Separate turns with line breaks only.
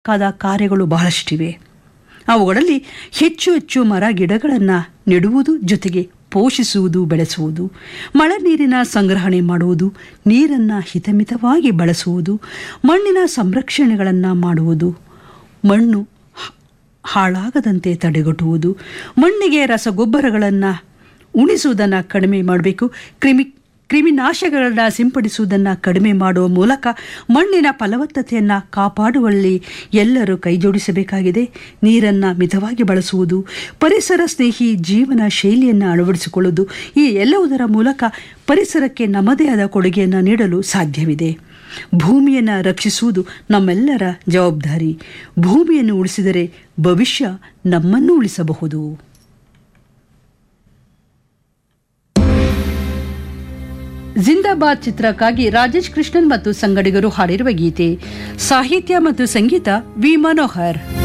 ಕಾದ ಕಾರ್ಯಗಳು ಬಹಳಷ್ಟಿವೆ ಅವುಗಳಲ್ಲಿ ಹೆಚ್ಚು ಹೆಚ್ಚು ಮರ ಗಿಡಗಳನ್ನು ನೆಡುವುದು ಜೊತೆಗೆ ಪೋಷಿಸುವುದು ಬೆಳೆಸುವುದು ಮಳೆ ನೀರಿನ ಸಂಗ್ರಹಣೆ ಮಾಡುವುದು ನೀರನ್ನು ಹಿತಮಿತವಾಗಿ ಬಳಸುವುದು ಮಣ್ಣಿನ ಸಂರಕ್ಷಣೆಗಳನ್ನು ಮಾಡುವುದು ಮಣ್ಣು ಹ- ಹಾಳಾಗದಂತೆ ತಡೆಗಟ್ಟುವುದು ಮಣ್ಣಿಗೆ ರಸಗೊಬ್ಬರಗಳನ್ನು ಉಣಿಸುವುದನ್ನು ಕಡಿಮೆ ಮಾಡಬೇಕು ಕ್ರಿಮಿ ಕ್ರಿಮಿನಾಶಕಗಳನ್ನ ಸಿಂಪಡಿಸುವುದನ್ನು ಕಡಿಮೆ ಮಾಡುವ ಮೂಲಕ ಮಣ್ಣಿನ ಫಲವತ್ತತೆಯನ್ನು ಕಾಪಾಡುವಲ್ಲಿ ಎಲ್ಲರೂ ಕೈಜೋಡಿಸಬೇಕಾಗಿದೆ ನೀರನ್ನು ಮಿತವಾಗಿ ಬಳಸುವುದು ಪರಿಸರ ಸ್ನೇಹಿ ಜೀವನ ಶೈಲಿಯನ್ನು ಅಳವಡಿಸಿಕೊಳ್ಳುವುದು ಈ ಎಲ್ಲವುದರ ಮೂಲಕ ಪರಿಸರಕ್ಕೆ ನಮ್ಮದೇ ಆದ ಕೊಡುಗೆಯನ್ನು ನೀಡಲು ಸಾಧ್ಯವಿದೆ ಭೂಮಿಯನ್ನು ರಕ್ಷಿಸುವುದು ನಮ್ಮೆಲ್ಲರ ಜವಾಬ್ದಾರಿ ಭೂಮಿಯನ್ನು ಉಳಿಸಿದರೆ ಭವಿಷ್ಯ ನಮ್ಮನ್ನು ಉಳಿಸಬಹುದು ಜಿಂದಾಬಾದ್ ಚಿತ್ರಕ್ಕಾಗಿ ರಾಜೇಶ್ ಕೃಷ್ಣನ್ ಮತ್ತು ಸಂಗಡಿಗರು ಹಾಡಿರುವ ಗೀತೆ ಸಾಹಿತ್ಯ ಮತ್ತು ಸಂಗೀತ ವಿ ಮನೋಹರ್